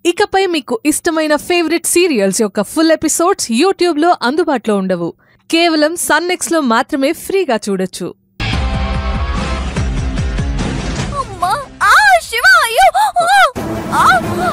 ఇకపై మీకు ఇష్టమైన ఫేవరెట్ సీరియల్స్ యొక్క ఫుల్ ఎపిసోడ్స్ యూట్యూబ్లో అందుబాటులో ఉండవు కేవలం సన్నెక్స్లో మాత్రమే ఫ్రీగా చూడొచ్చు అమ్మా ఆ శివ అయ్యో ఆ! ఆ!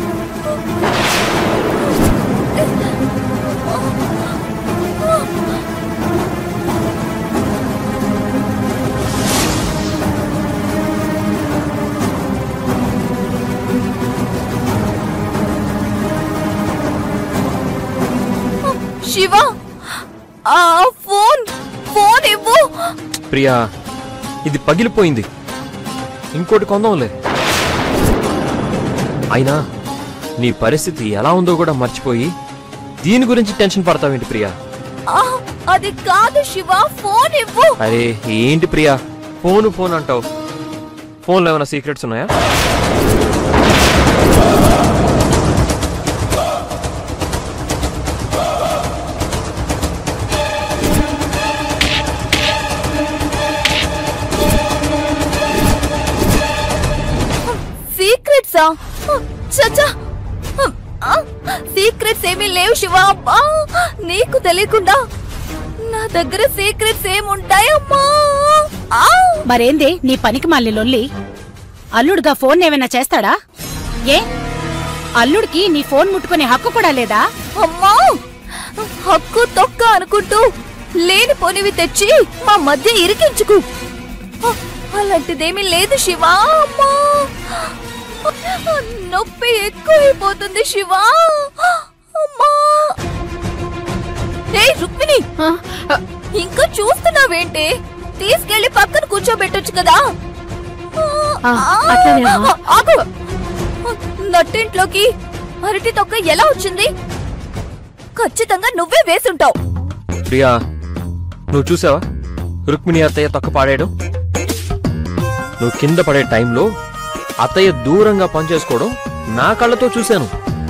శివ ఆ ఫోన్ ఫోన్ ఇవ్వు ప్రియా ఇది పగిలిపోయింది ఇంకోటి కొందాంలే అయినా నీ పరిస్థితి ఎలా ఉందో కూడా మర్చిపోయి దీని గురించి టెన్షన్ పడతావేంటి ప్రియా ఆ, అది కాదు శివ ఫోన్ ఇవ్వు అరే ఏంటి ప్రియా ఫోను ఫోన్ అంటావు ఫోన్లో ఏమైనా సీక్రెట్స్ ఉన్నాయా సీక్రెట్సా చచ్చా సీక్రెట్స్ ఏమీ లేవు శివ అబ్బా నీకు తెలియకుండా నా దగ్గర సీక్రెట్స్ ఏముంటాయమ్మా ఆ! మరేంది నీ పనికి మాలి లొల్లి అల్లుడుగా ఫోన్ ఏమైనా చేస్తాడా ఏ అల్లుడికి నీ ఫోన్ ముట్టుకునే హక్కు కూడా లేదా అమ్మా హక్కు తొక్క అనుకుంటూ లేని పొనివి తెచ్చి మా మధ్య ఇరికించుకు అలాంటిదేమీ లేదు శివ అమ్మా నొప్పి ఎక్కువైపోతుంది శివ అమ్మా ఏయ్ రుక్మిణి ఇంకా చూస్తున్నావేంటి తీసుకెళ్లి పక్కన కూర్చోబెట్టొచ్చు కదా ఆ, అట్లనే అమ్మా. ఆగు నట్టింట్లోకి అరటి తొక్క ఎలా వచ్చింది ఖచ్చితంగా నువ్వే వేసుంటావు ప్రియా నువ్వు చూసావా రుక్మిణి అత్తయ్య తొక్క పాడేయడం నువ్వు కింద పడే టైంలో అత్తయ్య దూరంగా పనిచేసుకోవడం నా కళ్ళతో చూశాను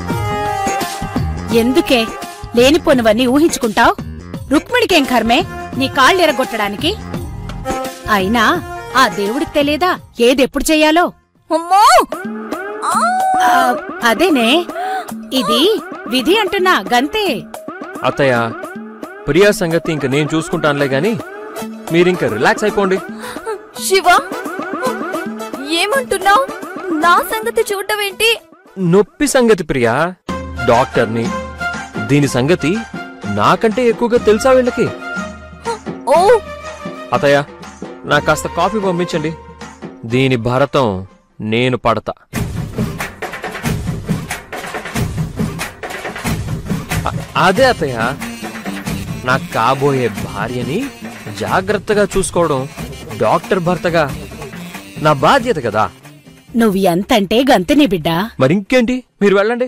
ఎందుకే లేనిపోనివన్నీ ఊహించుకుంటావ్ రుక్మిణికేం కర్మే నీ కాళ్ళు ఎరగొట్టడానికి అయినా ఆ దేవుడికి తెలియదా ఏదెప్పుడు చెయ్యాలో అమ్మో ఆ! ఆ, అదేనే ఇది విధి అంటున్నా గంతే అత్తయ్య ప్రియా సంగతి ఇంక నేను చూసుకుంటానులే గాని మీరింక రిలాక్స్ అయిపోండి శివ ఏమంటున్నావు నా సంగతి చూడటం ఏంటి నొప్పి సంగతి ప్రియా డాక్టర్ని దీని సంగతి నాకంటే ఎక్కువగా తెలుసా వీళ్ళకి ఓ అతయ్య నాకు కాస్త కాఫీ పంపించండి దీని భారతం నేను పడతా అ- అదే అతయ్య నాకు కాబోయే భార్యని జాగ్రత్తగా చూసుకోవడం డాక్టర్ భర్తగా నా బాధ్యత కదా నువ్వు ఎంతంటే గంతనే బిడ్డా మరి ఇంకేంటి మీరు వెళ్ళండి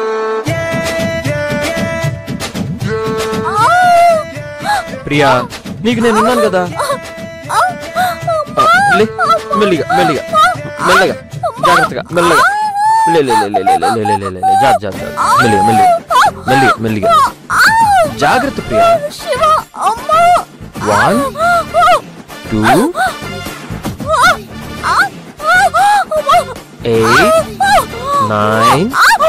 ప్రియా నీకు నేను ఉన్నాను కదా ఆ, లే, మెల్లిగా మెల్లిగా మెల్లగా జాగ్రత్తగా మెల్లగా లే లే లే లే లే లే లే లే లే లే జా జా జా మెల్లిగా మెల్లిగా మెల్లిగా మెల్లిగా జాగ్రత్త ప్రియా శివ అమ్మా వన్ టూ ఎయిట్ నైన్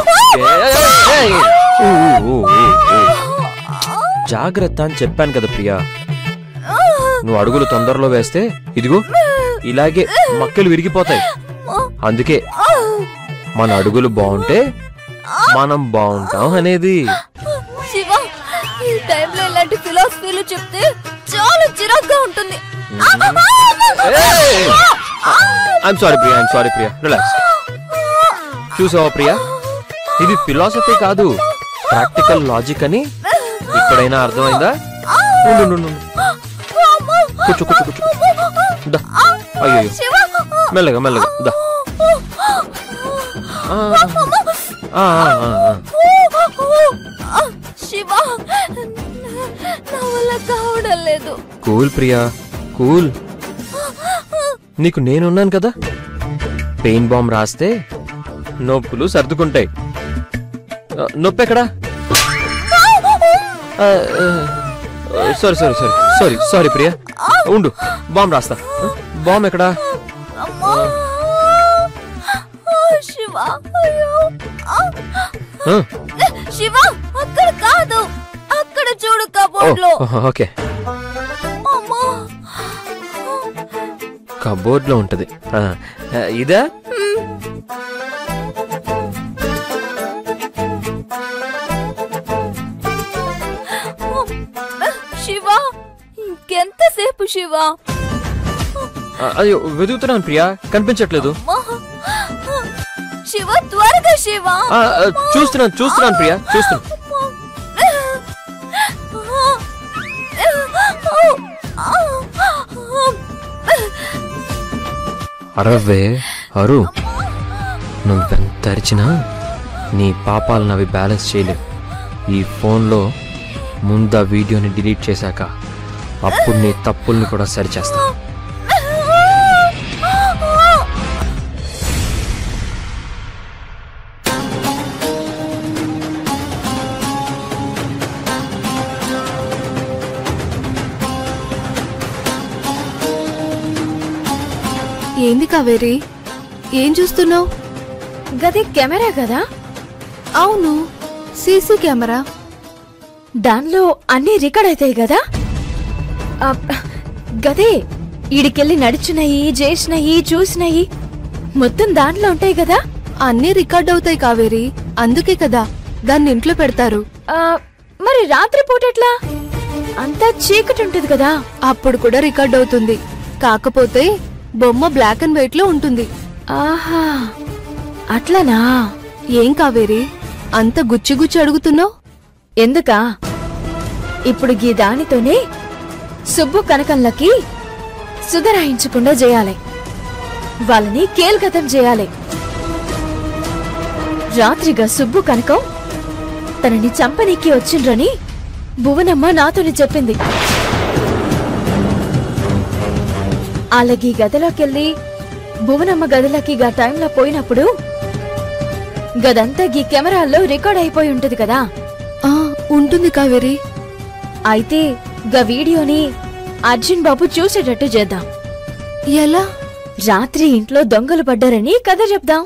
జాగ్రత్త అని చెప్పాను కదా ప్రియా నువ్వు అడుగులు తొందరలో వేస్తే ఇదిగో ఇలాగే మక్కలు విరిగిపోతాయి అందుకే మన అడుగులు బాగుంటే మనం బాగుంటాం అనేది శివ ఈ టైంలో ఇలాంటి ఫిలాసఫీలు చెప్తే చాలా చిరాగ్గా ఉంటుంది I'm sorry Priya I'm sorry Priya relax చూసావా ప్రియా ఇది ఫిలాసఫీ కాదు ప్రాక్టికల్ లాజిక్ అని ఇక్కడైనా అర్థమైందా ఉండు, ఉండు, ఉండు. కూర్చో కూర్చో కూర్చో దా అయ్యో శివ మెల్లగా మెల్లగా దా ఆ, ఆ, ఆ, ఆ, ఆ. శివ నా వల్ల కావడం లేదు కూల్ ప్రియా కూల్ నీకు నేనున్నాను కదా పెయిన్ బాంబ్ రాస్తే నొప్పులు సర్దుకుంటాయి ఆ, నొప్పి ఎక్కడా sorry sorry sorry sorry sorry Priya ఉండు బాంబ్ రాస్తా బాంబ్ ఎక్కడా అమ్మా శివ అయ్యో ఆ! ఆ, శివ అక్కడ కాదు అక్కడ చూడు ఓ, కబోర్డ్ లో ఓకే అమ్మా కబోర్డ్ లో ఉంటది ఆ, ఆ, ఇదా శివ ఇంకెంతసేపు శివ ఆ, అయ్యో వెతుకుతున్నాను ప్రియా కనిపించట్లేదు అమ్మా. శివ త్వరగా శివ ఆ, ఆ, చూస్తున్నాను చూస్తున్నాను ప్రియా చూస్తున్నాను అరవే అరు నువ్వెంత అరిచినా నీ పాపాలను అవి బ్యాలెన్స్ చేయలేవు ఈ ఫోన్లో ముందు ఆ వీడియోని డిలీట్ చేశాక అప్పుడు నీ తప్పుల్ని కూడా సరిచేస్తా ఏంది కావేరి ఏం చూస్తున్నావు గది కెమెరా కదా అవును సీసీ కెమెరా దానిలో అన్ని రికార్డ్ అవుతాయి కదా ఆ, గదే ఈడికెళ్ళి నడిచినయి చేసినయి చూసినయి మొత్తం దాంట్లో ఉంటాయి కదా అన్నీ రికార్డ్ అవుతాయి కావేరి అందుకే కదా దాన్ని ఇంట్లో పెడతారు ఆ, మరి రాత్రిపూట ఎట్లా అంతా చీకటి ఉంటది కదా అప్పుడు కూడా రికార్డ్ అవుతుంది కాకపోతే బొమ్మ బ్లాక్ అండ్ వైట్ లో ఉంటుంది ఆహా అట్లనా ఏం కావేరి అంత గుచ్చి గుచ్చి అడుగుతున్నావు ఎందుకా ఇప్పుడు గీ దానితోనే సుబ్బు కనకంలకి సుధరాయించకుండా చేయాలి వాళ్ళని కేల్కతం చేయాలి రాత్రిగా సుబ్బు కనకం తనని చంపనీకి వచ్చిండ్రని భువనమ్మ నాతోని చెప్పింది అలాగీ గదిలోకెళ్ళి భువనమ్మ గదిలోకి గా టైంలో పోయినప్పుడు గదంతా గీ కెమెరాల్లో రికార్డ్ అయిపోయి ఉంటది కదా ఆ ఉంటుంది కావేరి అయితే గా వీడియోని అర్జున్ బాబు చూసేటట్టు చేద్దాం ఎలా రాత్రి ఇంట్లో దొంగలు పడ్డారని కథ చెప్దాం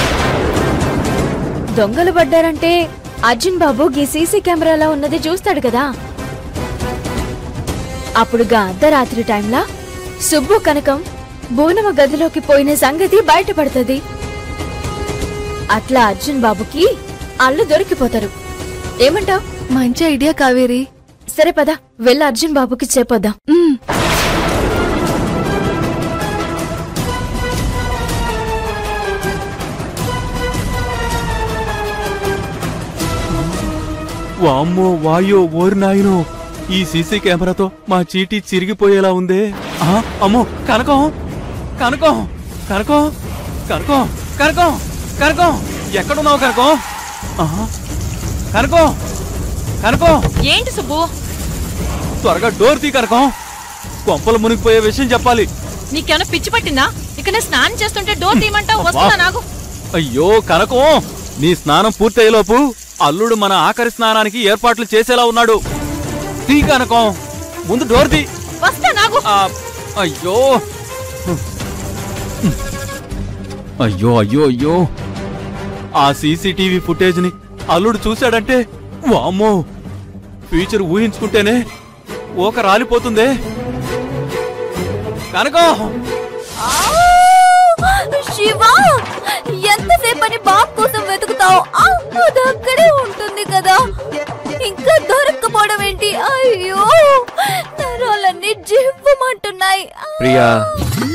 దొంగలు పడ్డారంటే అర్జున్ బాబు గీ సీసీ కెమెరాలో ఉన్నది చూస్తాడు కదా అప్పుడు గా అర్ధరాత్రి టైంలా సుబ్బు కనకం బోనమ గదిలోకి పోయిన సంగతి బయటపడుతుంది అట్లా అర్జున్ బాబుకి అల్లు దొరికిపోతారు ఏమంటావ్ మంచి ఐడియా కావేరి సరే పద వెళ్ళి అర్జున్ బాబుకి చెప్పొద్దాం ఉమ్, వామ్మో వాయో ఓరి నాయనో ఈ సీసీ కెమెరాతో మా చీటీ చిరిగిపోయేలా ఉందే ఆ, అమ్మో కనకం కనకం కనకం కనకం కనకం కనకం ఎక్కడున్నావు కనకం ఆహా, కనకం కనకం ఏంటి సుబ్బు త్వరగా డోర్ తీ కనకం కొంపలు మునిగిపోయే విషయం చెప్పాలి నీకేమైనా పిచ్చి పట్టిందా ఇక నేను స్నానం చేస్తుంటే డోర్ తీయమంటావు వస్తున్నా నాకు అయ్యో కనకం నీ స్నానం పూర్తయ్యేలోపు అల్లుడు మన ఆఖరి స్నానానికి ఏర్పాట్లు చేసేలా ఉన్నాడు తీ కనకం ముందు డోర్ తీ వస్తా నాకు ఆ, అయ్యో అయ్యో అయ్యో అయ్యో ఆ సీసీటీవీ ఫుటేజ్ ని అల్లుడు చూశాడంటే వామ్మో ఫ్యూచర్ ఊహించుకుంటేనే ఓక రాలిపోతుందే కనకం శివ ఎంతసేపు అని బాబు కోసం వెతుకుతావు ఆ, అది అక్కడే ఉంటుంది కదా ఇంకా దొరక్కపోవడం ఏంటి అయ్యో నరాలన్నీ జివ్వమంటున్నాయి ప్రియా